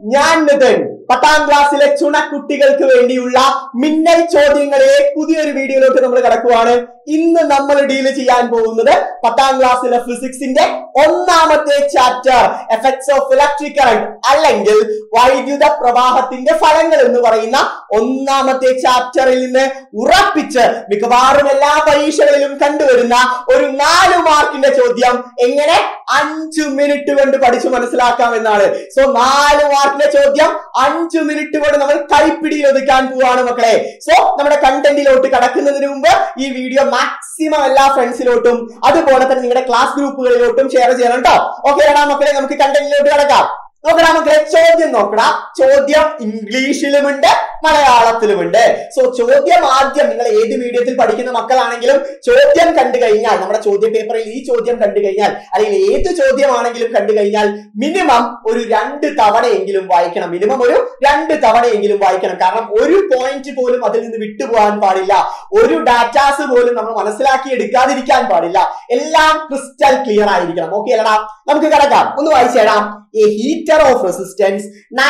ഞാൻ നിതിൻ പത്താം ക്ലാസ്സിലെ ചുണക്കുട്ടികൾക്ക് വേണ്ടിയുള്ള മിന്നൽ ചോദ്യങ്ങളെ പുതിയൊരു വീഡിയോയിലോട്ട് നമ്മൾ കിടക്കുവാണ് ഇന്ന് നമ്മൾ ഡീൽ ചെയ്യാൻ പോകുന്നത് പത്താം ക്ലാസ്സിലെ ഫിസിക്സിന്റെ ഒന്നാമത്തെ chapter effects of electric current അല്ലെങ്കിൽ വൈദ്യുത പ്രവാഹത്തിന്റെ ഫലങ്ങൾ എന്ന് പറയുന്ന ഒന്നാമത്തെ ചാപ്റ്ററിൽ നിന്ന് ഉറപ്പിച്ച് മിക്കവാറും എല്ലാ പരീക്ഷകളിലും കണ്ടുവരുന്ന ഒരു നാല് മാർക്കിന്റെ ചോദ്യം എങ്ങനെ അഞ്ചു മിനിറ്റ് കൊണ്ട് പഠിച്ചു മനസ്സിലാക്കാം എന്നാണ് സോ നാല് മാർക്കിന്റെ ചോദ്യം അഞ്ചു മിനിറ്റ് കൊണ്ട് നമ്മൾ കൈപ്പിടിയിൽ ഒതുക്കാൻ പോവാണ് മക്കളെ സോ നമ്മുടെ കണ്ടന്റിലോട്ട് കടക്കുന്നതിന് മുമ്പ് ഈ വീഡിയോ മാക്സിമം എല്ലാ ഫ്രണ്ട്സിലോട്ടും അതുപോലെ തന്നെ നിങ്ങളുടെ ക്ലാസ് ഗ്രൂപ്പുകളിലോട്ടും ഷെയർ ചെയ്യണം കേട്ടോ ഓക്കെ മക്കളെ നമുക്ക് കണ്ടന്റിലോട്ട് കിടക്കാം നോക്കടാ മക്കളെ ചോദ്യം നോക്കടാ ചോദ്യം ഇംഗ്ലീഷിലുമുണ്ട് മലയാളത്തിലുമുണ്ട് സോ ചോദ്യം ആദ്യം നിങ്ങൾ ഏത് മീഡിയത്തിൽ പഠിക്കുന്ന മക്കളാണെങ്കിലും ചോദ്യം കണ്ടു കഴിഞ്ഞാൽ നമ്മുടെ ചോദ്യ പേപ്പറിൽ ഈ ചോദ്യം കണ്ടു കഴിഞ്ഞാൽ അല്ലെങ്കിൽ ഏത് ചോദ്യമാണെങ്കിലും കണ്ടു കഴിഞ്ഞാൽ മിനിമം ഒരു രണ്ട് തവണയെങ്കിലും വായിക്കണം മിനിമം ഒരു രണ്ട് തവണയെങ്കിലും വായിക്കണം കാരണം ഒരു പോയിന്റ് പോലും അതിൽ നിന്ന് വിട്ടുപോകാൻ പാടില്ല ഒരു ഡാറ്റാസ് പോലും നമ്മൾ മനസ്സിലാക്കി എടുക്കാതിരിക്കാൻ പാടില്ല എല്ലാം ക്രിസ്റ്റൽ ക്ലിയർ ആയിരിക്കണം ഓക്കെ അല്ലടാ നമുക്ക് കിടക്കാം ഒന്ന് വായിച്ചേടാം a heater of resistance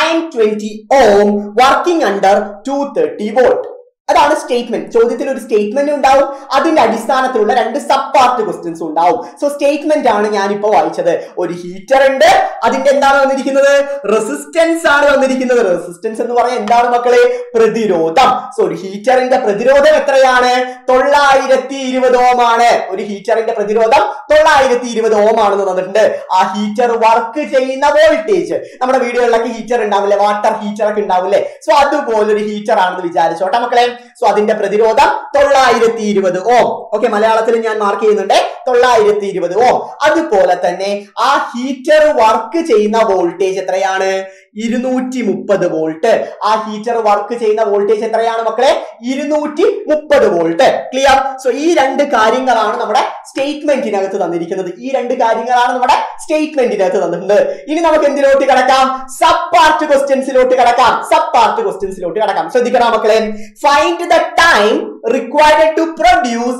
920 ohm working under 230 volt അതാണ് സ്റ്റേറ്റ്മെന്റ് ചോദ്യത്തിൽ ഒരു സ്റ്റേറ്റ്മെന്റ് ഉണ്ടാവും അതിന്റെ അടിസ്ഥാനത്തിലുള്ള രണ്ട് സബ് പാർട്ട് ക്വസ്റ്റ്യൻസ് ഉണ്ടാവും സോ സ്റ്റേറ്റ്മെന്റ് ആണ് ഞാനിപ്പോ വായിച്ചത് ഒരു ഹീറ്റർ ഉണ്ട് അതിന്റെ എന്താണ് വന്നിരിക്കുന്നത് റെസിസ്റ്റൻസ് ആണ് വന്നിരിക്കുന്നത് റെസിസ്റ്റൻസ് എന്ന് പറഞ്ഞാൽ എന്താണ് മക്കളെ പ്രതിരോധം സോ ഒരു ഹീറ്ററിന്റെ പ്രതിരോധം എത്രയാണ് തൊള്ളായിരത്തി ഇരുപത് ഓം ആണ് ഒരു ഹീറ്ററിന്റെ പ്രതിരോധം തൊള്ളായിരത്തി ഇരുപത് ഓം ആണെന്ന് തന്നിട്ടുണ്ട് ആ ഹീറ്റർ വർക്ക് ചെയ്യുന്ന വോൾട്ടേജ് നമ്മുടെ വീടുകളിലൊക്കെ ഹീറ്റർ ഉണ്ടാവില്ലേ വാട്ടർ ഹീറ്റർ ഒക്കെ ഉണ്ടാവില്ലേ സോ അതുപോലൊരു ഹീറ്റർ ആണെന്ന് വിചാരിച്ചോട്ടെ മക്കളെ സോ അതിന്റെ പ്രതിരോധം തൊള്ളായിരത്തി ഇരുപത് ഓം ഓക്കെ മലയാളത്തിൽ ഞാൻ മാർക്ക് ചെയ്യുന്നുണ്ട് തൊള്ളായിരത്തി ഇരുപത് ഓം അതുപോലെ തന്നെ ആ ഹീറ്റർ വർക്ക് ചെയ്യുന്ന വോൾട്ടേജ് എത്രയാണ് ഇരുന്നൂറ്റി മുപ്പത് വോൾട്ട് ആ ഹീറ്റർ വർക്ക് ചെയ്യുന്ന വോൾട്ടേജ് എത്രയാണ് മക്കളെ ഇരുന്നൂറ്റി മുപ്പത് വോൾട്ട് ക്ലിയർ സോ ഈ രണ്ട് കാര്യങ്ങളാണ് നമ്മുടെ സ്റ്റേറ്റ്മെന്റിനകത്ത് തന്നിരിക്കുന്നത് ഈ രണ്ട് കാര്യങ്ങളാണ് നമ്മുടെ സ്റ്റേറ്റ്മെന്റിനകത്ത് തന്നിട്ടുണ്ട് ഇനി നമുക്ക് എന്തിലോട്ട് കിടക്കാം സബ് പാർട്ട് ക്വസ്റ്റ്യൻസിലോട്ട് കിടക്കാം സബ് പാർട്ട് ക്വസ്റ്റ്യൻസിലോട്ട് കിടക്കാം ശ്രദ്ധിക്കണം മക്കളെ find the time required to produce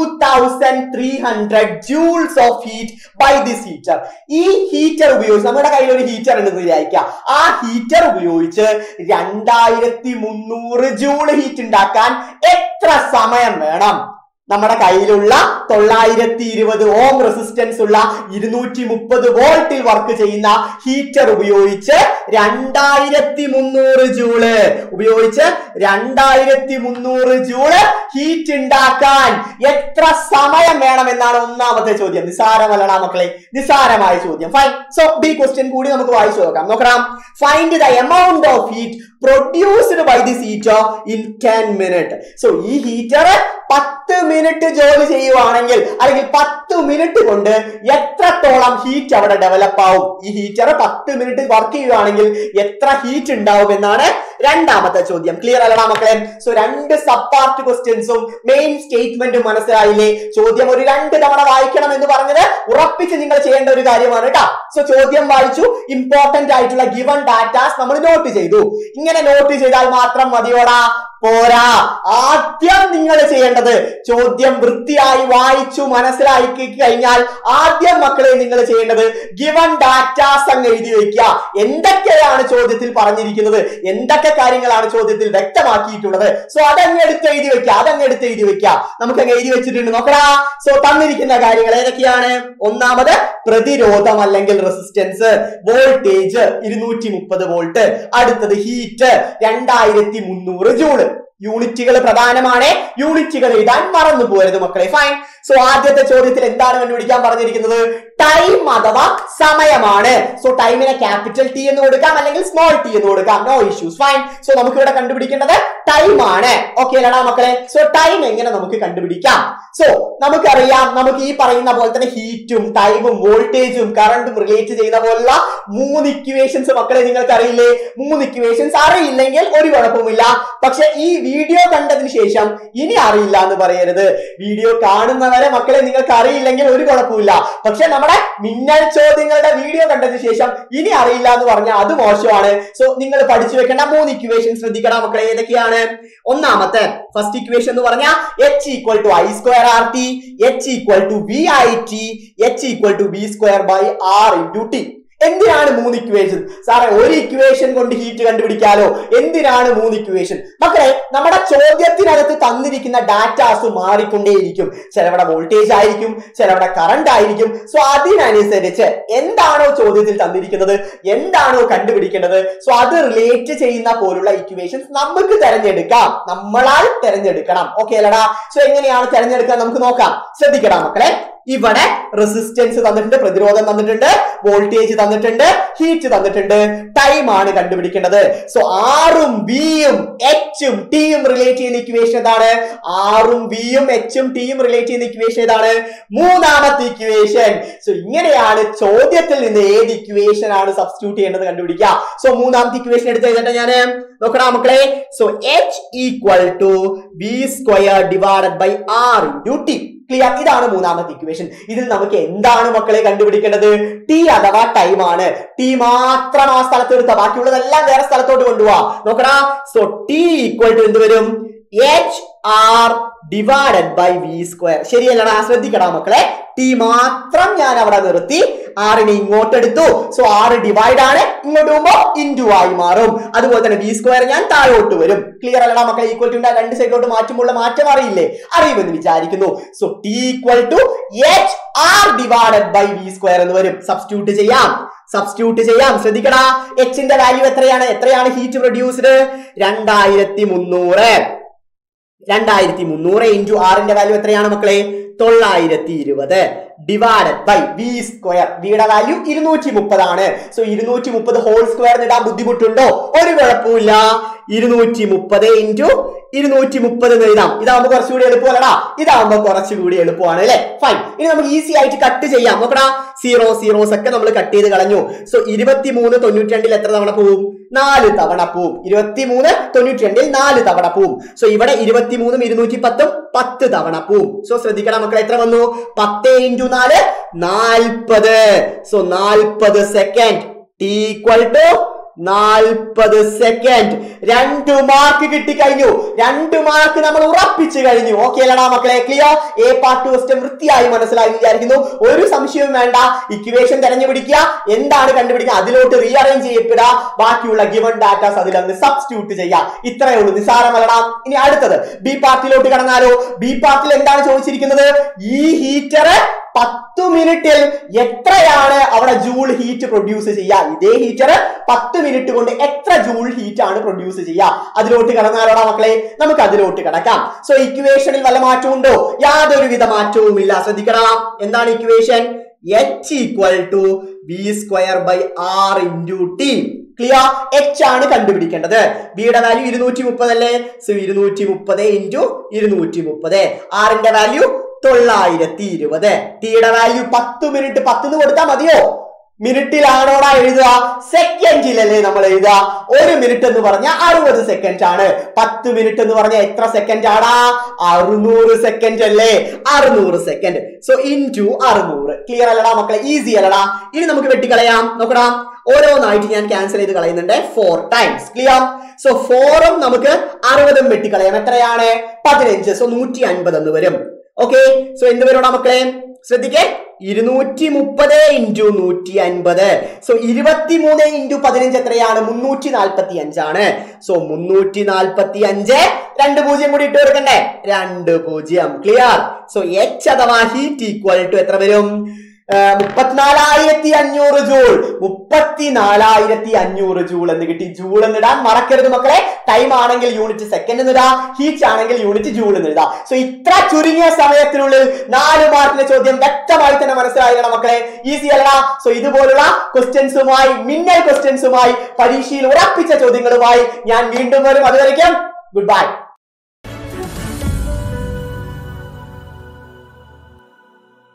2300 joules of heat by this heater ഈ ഹീറ്റർ ഉപയോഗിച്ച് നമ്മുടെ കയ്യിൽ ഒരു ഹീറ്റർ ഉണ്ടെന്ന് വിചാരിക്കുക ആ ഹീറ്റർ ഉപയോഗിച്ച് രണ്ടായിരത്തി മുന്നൂറ് ജൂൾ ഹീറ്റ് ഉണ്ടാക്കാൻ എത്ര സമയം വേണം നമ്മുടെ കയ്യിലുള്ള തൊള്ളായിരത്തി ഇരുപത് ഓം റെസിസ്റ്റൻസ് ഉള്ള ഇരുന്നൂറ്റി മുപ്പത് വോൾട്ടിൽ വർക്ക് ചെയ്യുന്ന ഹീറ്റർ ഉപയോഗിച്ച് രണ്ടായിരത്തി മുന്നൂറ് ജൂള് ഉപയോഗിച്ച് രണ്ടായിരത്തി മുന്നൂറ് ജൂള് ഹീറ്റ് ഉണ്ടാക്കാൻ എത്ര സമയം വേണമെന്നാണ് ഒന്നാമത്തെ ചോദ്യം നിസ്സാരമല്ലടാ മക്കളെ നിസ്സാരമായ ചോദ്യം ഫൈൻ സോ ബി ക്വസ്റ്റ്യൻ കൂടി നമുക്ക് വായിച്ചു നോക്കാം നോക്കണം find the amount of heat produced by this heater in ten minute so ഈ ഹീറ്റർ പത്ത് മിനിറ്റ് ജോലി ചെയ്യുവാണെങ്കിൽ അല്ലെങ്കിൽ പത്ത് മിനിറ്റ് കൊണ്ട് എത്രത്തോളം ഹീറ്റ് അവിടെ ഡെവലപ്പ് ആവും ഈ ഹീറ്റർ പത്ത് മിനിറ്റ് വർക്ക് ചെയ്യുവാണെങ്കിൽ എത്ര ഹീറ്റ് ഉണ്ടാവും എന്നാണ് രണ്ടാമത്തെ ചോദ്യം ക്ലിയർ അല്ലടാ മക്കളെ സോ രണ്ട് സബ് പാർട്ട് ക്വസ്റ്റ്യൻസും മെയിൻ സ്റ്റേറ്റ്മെന്റും മനസ്സിലായില്ലേ ചോദ്യം ഒരു രണ്ട് തവണ വായിക്കണം എന്ന് പറഞ്ഞത് ഉറപ്പിച്ച് നിങ്ങൾ ചെയ്യേണ്ട ഒരു കാര്യമാണ് കേട്ടോ സോ ചോദ്യം വായിച്ചു ഇമ്പോർട്ടന്റ് ആയിട്ടുള്ള ഗിവൺ ഡാറ്റാസ് നമ്മൾ നോട്ട് ചെയ്തു ഇങ്ങനെ നോട്ട് ചെയ്താൽ മാത്രം മതിയോടാ പോരാ ആദ്യം നിങ്ങൾ ചെയ്യേണ്ടത് ചോദ്യം വൃത്തിയായി വായിച്ചു മനസ്സിലാക്കി കഴിഞ്ഞാൽ ആദ്യം മക്കളെ നിങ്ങൾ ചെയ്യേണ്ടത് ഗിവൺ ഡാറ്റാസ് അങ്ങ് എഴുതി വെക്കുക എന്തൊക്കെയാണ് ചോദ്യത്തിൽ പറഞ്ഞിരിക്കുന്നത് എന്തൊക്കെ കാര്യങ്ങളാണ് ചോദ്യത്തിൽ വ്യക്തമാക്കിയിട്ടുള്ളത് സോ അതങ്ങ് എടുത്ത് എഴുതി വെക്കുക അതങ്ങ് എടുത്ത് എഴുതി വെക്കുക നമുക്ക് അങ്ങ് എഴുതി വെച്ചിട്ടുണ്ട് നോക്കടാ സോ തന്നിരിക്കുന്ന കാര്യങ്ങൾ ഏതൊക്കെയാണ് ഒന്നാമത് പ്രതിരോധം അല്ലെങ്കിൽ റെസിസ്റ്റൻസ് വോൾട്ടേജ് ഇരുന്നൂറ്റി മുപ്പത് വോൾട്ട് അടുത്തത് ഹീറ്റ് രണ്ടായിരത്തി മുന്നൂറ് ജൂള് യൂണിറ്റുകൾ പ്രധാനമാണ് യൂണിറ്റുകൾ എഴുതാൻ മറന്നു പോരുത് മക്കളെ ഫൈൻ സോ ആദ്യത്തെ ചോദ്യത്തിൽ എന്താണ് കണ്ടുപിടിക്കാൻ പറഞ്ഞിരിക്കുന്നത് ടൈം അഥവാ സമയമാണ് സോ ടൈമിനെ ക്യാപിറ്റൽ ടി എന്ന് കൊടുക്കാം അല്ലെങ്കിൽ സ്മോൾ ടി എന്ന് കൊടുക്കാം നോ ഇഷ്യൂസ് ഫൈൻ സോ നമുക്ക് ഇവിടെ കണ്ടുപിടിക്കേണ്ടത് ടൈം ആണ് ഓക്കെ അല്ലടാ മക്കളെ സോ ടൈം എങ്ങനെ നമുക്ക് കണ്ടുപിടിക്കാം സോ നമുക്കറിയാം നമുക്ക് ഈ പറയുന്ന പോലെ തന്നെ ഹീറ്റും ടൈമും വോൾട്ടേജും കറണ്ടും റിലേറ്റ് ചെയ്യുന്ന പോലുള്ള മൂന്ന് ഇക്വേഷൻസ് മക്കളെ നിങ്ങൾക്ക് അറിയില്ലേ മൂന്ന് ഇക്വേഷൻസ് അറിയില്ലെങ്കിൽ ഒരു കുഴപ്പമില്ല പക്ഷെ ഈ വീഡിയോ കണ്ടതിന് ശേഷം ഇനി അറിയില്ല എന്ന് പറയരുത് വീഡിയോ കാണുന്നവരെ മക്കളെ നിങ്ങൾക്ക് അറിയില്ലെങ്കിൽ ഒരു കുഴപ്പമില്ല പക്ഷെ നമ്മുടെ മിന്നൽ ചോദ്യങ്ങളുടെ വീഡിയോ കണ്ടതിന് ശേഷം ഇനി അറിയില്ല എന്ന് പറഞ്ഞാൽ അത് മോശമാണ് സോ നിങ്ങൾ പഠിച്ചു വെക്കേണ്ട മൂന്ന് ഇക്വേഷൻ ശ്രദ്ധിക്കണം മക്കളെ ഏതൊക്കെയാണ് ഒന്നാമത്തെ ഫസ്റ്റ് ഇക്വേഷൻ എന്ന് പറഞ്ഞാൽ H equal to I square R T H equal to V I T H equal to V square by R into T എന്തിനാണ് മൂന്ന് ഇക്വേഷൻ സാറേ ഒരു ഇക്വേഷൻ കൊണ്ട് ഹീറ്റ് കണ്ടുപിടിക്കാലോ എന്തിനാണ് മൂന്ന് ഇക്വേഷൻ മക്കളെ നമ്മുടെ ചോദ്യത്തിനകത്ത് തന്നിരിക്കുന്ന ഡാറ്റാസ് മാറിക്കൊണ്ടേയിരിക്കും ചിലവിടെ വോൾട്ടേജ് ആയിരിക്കും ചിലവിടെ കറണ്ട് ആയിരിക്കും സോ അതിനനുസരിച്ച് എന്താണോ ചോദ്യത്തിൽ തന്നിരിക്കുന്നത് എന്താണോ കണ്ടുപിടിക്കേണ്ടത് സോ അത് റിലേറ്റ് ചെയ്യുന്ന പോലുള്ള ഇക്വേഷൻസ് നമുക്ക് തിരഞ്ഞെടുക്കാം നമ്മളാൽ തിരഞ്ഞെടുക്കണം ഓക്കെ അല്ലടാ സോ എങ്ങനെയാണ് തിരഞ്ഞെടുക്കാൻ നമുക്ക് നോക്കാം ശ്രദ്ധിക്കണം മക്കളെ ഇവിടെ റെസിസ്റ്റൻസ് തന്നിട്ടുണ്ട് പ്രതിരോധം തന്നിട്ടുണ്ട് വോൾട്ടേജ് തന്നിട്ടുണ്ട് ഹീറ്റ് തന്നിട്ടുണ്ട് ടൈം ആണ് കണ്ടുപിടിക്കേണ്ടത് സോ ആറും വിയും എച്ചും ടിയും റിലേറ്റ് ചെയ്യുന്ന ഇക്വേഷൻ ഏതാണ് ആറും വിയും എച്ചും ടിയും റിലേറ്റ് ചെയ്യുന്ന ഇക്വേഷൻ ഏതാണ് മൂന്നാമത്തെ ഇക്വേഷൻ സോ ഇങ്ങനെയാണ് ചോദ്യത്തിൽ നിന്ന് ഏത് ഇക്വേഷൻ ആണ് സബ്സ്റ്റിറ്റ്യൂട്ട് ചെയ്യേണ്ടത് കണ്ടുപിടിക്കുക സോ മൂന്നാമത്തെ ഇക്വേഷൻ എടുത്ത് കഴിഞ്ഞിട്ട് ഞാൻ നോക്കണ മക്കളെ so H equal to V square divided by R into T clear ഇതാണ് മൂന്നാമത്തെ ഇക്വേഷൻ ഇതിൽ നമുക്ക് എന്താണ് മക്കളെ കണ്ടുപിടിക്കേണ്ടത് ടി അഥവാ ടൈം ആണ് ടി മാത്രം ആ സ്ഥലത്ത് എടുത്ത ബാക്കിയുള്ളതെല്ലാം വേറെ സ്ഥലത്തോട്ട് കൊണ്ടുപോവാ നോക്കടാ സോ ടി ഈക്വൽ ടു എന്ത് വരും H R divided by V square ശരിയല്ലടാ ശ്രദ്ധിക്കടാ മക്കളെ ടി മാത്രം ഞാൻ അവിടെ നിർത്തി ആറിനെ ഇങ്ങോട്ട് എടുത്തു സോ ആറ് ഡിവൈഡ് ആണ് ഇങ്ങോട്ട് പോകുമ്പോ ഇൻറ്റു ആയി മാറും അതുപോലെ തന്നെ ബി സ്ക്വയർ ഞാൻ താഴോട്ട് വരും ക്ലിയർ അല്ലടാ മക്കളെ ഈക്വൽ ടു രണ്ട് സൈഡിലോട്ട് മാറ്റുമ്പോൾ മാറ്റം അറിയില്ലേ അറിയുമെന്ന് വിചാരിക്കുന്നു so T equal to H R divided by V square എന്ന് വരും സബ്സ്റ്റിറ്റ്യൂട്ട് ചെയ്യാം സബ്സ്റ്റിറ്റ്യൂട്ട് ചെയ്യാം ശ്രദ്ധിക്കടാ എച്ചിന്റെ വാല്യൂ എത്രയാണ് എത്രയാണ് ഹീറ്റ് പ്രൊഡ്യൂസ്ഡ് രണ്ടായിരത്തി മുന്നൂറ് രണ്ടായിരത്തി മുന്നൂറ് ഇൻറ്റു ആറിന്റെ വാല്യൂ എത്രയാണ് മക്കളെ തൊള്ളായിരത്തി ഇരുപത് ഡിവൈഡഡ് ബൈ വി സ്ക്വയർ വിയുടെ വാല്യൂ ഇരുന്നൂറ്റി മുപ്പതാണ് സോ ഇരുന്നൂറ്റി മുപ്പത് ഹോൾ സ്ക്വയറിന് ഇടാൻ ബുദ്ധിമുട്ടുണ്ടോ ഒരു കുഴപ്പമില്ല ഇരുന്നൂറ്റി മുപ്പത് ഇൻറ്റു ഇരുന്നൂറ്റി മുപ്പത് എന്ന് എഴുതാം ഇതാവുമ്പോ കുറച്ചുകൂടി എളുപ്പമല്ലടാ ഇതാവുമ്പോ കുറച്ചുകൂടി എളുപ്പമാണ് അല്ലെ ഫൈൻ ഇനി നമുക്ക് ഈസി ആയിട്ട് കട്ട് ചെയ്യാം നോക്കടാ സീറോ സീറോസ് ഒക്കെ നമ്മൾ കട്ട് ചെയ്ത് കളഞ്ഞു സോ ഇരുപത്തി മൂന്ന് തൊണ്ണൂറ്റി രണ്ടിൽ എത്ര തവണ പോവും നാല് തവണ പോവും ഇരുപത്തി മൂന്ന് തൊണ്ണൂറ്റി രണ്ടിൽ നാല് തവണ പോവും സോ ഇവിടെ ഇരുപത്തി മൂന്നും ഇരുന്നൂറ്റി പത്തും പത്ത് തവണ പോവും സോ ശ്രദ്ധിക്കണം മക്കളെ എത്ര വന്നു പത്ത് ഇൻറ്റു നാല് നാൽപ്പത് സോ നാൽപ്പത് സെക്കൻഡ് ടി ഈക്വൽ ടു നാൽപ്പത് സെക്കൻഡ് രണ്ട് മാർക്ക് കിട്ടിക്കഴിഞ്ഞു രണ്ട് മാർക്ക് നമ്മൾ ഉറപ്പിച്ചു കഴിഞ്ഞു ഓക്കെ അല്ലടാ മക്കളെ ക്ലിയർ എ പാർട്ട് ക്വസ്റ്റ്യൻ വൃത്തിയായി മനസ്സിലായി എന്ന് വിചാരിക്കുന്നു ഒരു സംശയവും വേണ്ട ഇക്വേഷൻ തെരഞ്ഞുപിടിക്കുക എന്താണ് കണ്ടുപിടിക്കുക അതിലോട്ട് റീഅറേഞ്ച് ചെയ്യപ്പെടുക ബാക്കിയുള്ള ഗിവൺ ഡാറ്റാസ് അതിലങ്ങ് സബ്സ്റ്റിറ്റ്യൂട്ട് ചെയ്യാം ഇത്രയേ ഉള്ളൂ നിസ്സാരമല്ലടാ ഇനി അടുത്തത് ബി പാർട്ടിലോട്ട് കടന്നാലോ ബി പാർട്ടിൽ എന്താണ് ചോദിച്ചിരിക്കുന്നത് ഈ ഹീറ്റർ പത്ത് മിനിറ്റിൽ എത്രയാണ് അവിടെ ജൂൾ ഹീറ്റ് പ്രൊഡ്യൂസ് ചെയ്യുക ഇതേ ഹീറ്റർ പത്ത് മിനിറ്റ് കൊണ്ട് എത്ര ജൂൾ ഹീറ്റ് ആണ് പ്രൊഡ്യൂസ് ചെയ്യുക അതിലോട്ട് കടന്നാലോടാ മക്കളെ നമുക്ക് അതിലോട്ട് കടക്കാം സോ ഇക്വേഷനിൽ വല്ല മാറ്റവും ഉണ്ടോ യാതൊരുവിധ മാറ്റവും ഇല്ല ശ്രദ്ധിക്കണം എന്താണ് equation H equal to B square by R into T clear H ആണ് കണ്ടുപിടിക്കേണ്ടത് ബിയുടെ വാല്യൂ ഇരുന്നൂറ്റി മുപ്പത് അല്ലേ സോ ഇരുന്നൂറ്റി മുപ്പത് ഇൻറ്റു ഇരുന്നൂറ്റി മുപ്പത് ആറിന്റെ വാല്യൂ തൊള്ളായിരത്തി ഇരുപത് ടിയുടെ വാല്യൂ പത്ത് മിനിറ്റ് പത്ത് കൊടുത്താൽ മതിയോ മിനിറ്റിലാണോടാ എഴുതുക സെക്കൻഡിലല്ലേ നമ്മൾ എഴുതുക ഒരു മിനിറ്റ് എന്ന് പറഞ്ഞാൽ അറുപത് സെക്കൻഡ് ആണ് പത്ത് മിനിറ്റ് എന്ന് പറഞ്ഞാൽ എത്ര സെക്കൻഡ് ആടാ അറുന്നൂറ് സെക്കൻഡ് അല്ലേ അറുന്നൂറ് സെക്കൻഡ് സോ ഇൻറ്റു അറുന്നൂറ് ക്ലിയർ അല്ലടാ മക്കളെ ഈസി അല്ലടാ ഇനി നമുക്ക് വെട്ടിക്കളയാം നോക്കടാം ഓരോന്നായിട്ട് ഞാൻ ക്യാൻസൽ ചെയ്ത് കളയുന്നുണ്ട് ഫോർ ടൈംസ് ക്ലിയർ സോ ഫോറും നമുക്ക് അറുപതും വെട്ടിക്കളയാം എത്രയാണ് പതിനഞ്ച് സോ നൂറ്റി അൻപത് എന്ന് വരും ഓക്കെ സോ എന്ത് വരും മക്കളെ ശ്രദ്ധിക്കേ ഇരുന്നൂറ്റി മുപ്പത് ഇൻറ്റു നൂറ്റി അൻപത് സോ ഇരുപത്തി മൂന്ന് ഇൻറ്റു പതിനഞ്ച് എത്രയാണ് മുന്നൂറ്റി നാൽപ്പത്തി അഞ്ചാണ് സോ മുന്നൂറ്റി നാൽപ്പത്തി അഞ്ച് രണ്ട് പൂജ്യം കൂടി ഇട്ട് കൊടുക്കണ്ടേ രണ്ട് പൂജ്യം ക്ലിയർ സോ എച്ച് അഥവാ ഹീറ്റ് ഈക്വൽ ടു എത്ര വരും മുപ്പത്തിനാലായിരത്തി അഞ്ഞൂറ് ജൂൾ മുപ്പത്തിനാലായിരത്തി അഞ്ഞൂറ് ജൂൾ എന്ന് കിട്ടി ജൂൾ എന്നിടാൻ മറക്കരുത് മക്കളെ ടൈം ആണെങ്കിൽ യൂണിറ്റ് സെക്കൻഡ് എന്നിടാ ഹീറ്റ് ആണെങ്കിൽ യൂണിറ്റ് ജൂൾ എന്നിടാ സോ ഇത്ര ചുരുങ്ങിയ സമയത്തിനുള്ളിൽ നാല് മാർക്കിന്റെ ചോദ്യം വ്യക്തമായി തന്നെ മനസ്സിലായിക്കണം മക്കളെ ഈസി അല്ല സോ ഇതുപോലുള്ള ക്വസ്റ്റ്യൻസുമായി മിന്നൽ ക്വസ്റ്റ്യൻസുമായി പരീക്ഷയിൽ ഉറപ്പിച്ച ചോദ്യങ്ങളുമായി ഞാൻ വീണ്ടും വരും അതുവരയ്ക്കും ഗുഡ് ബൈ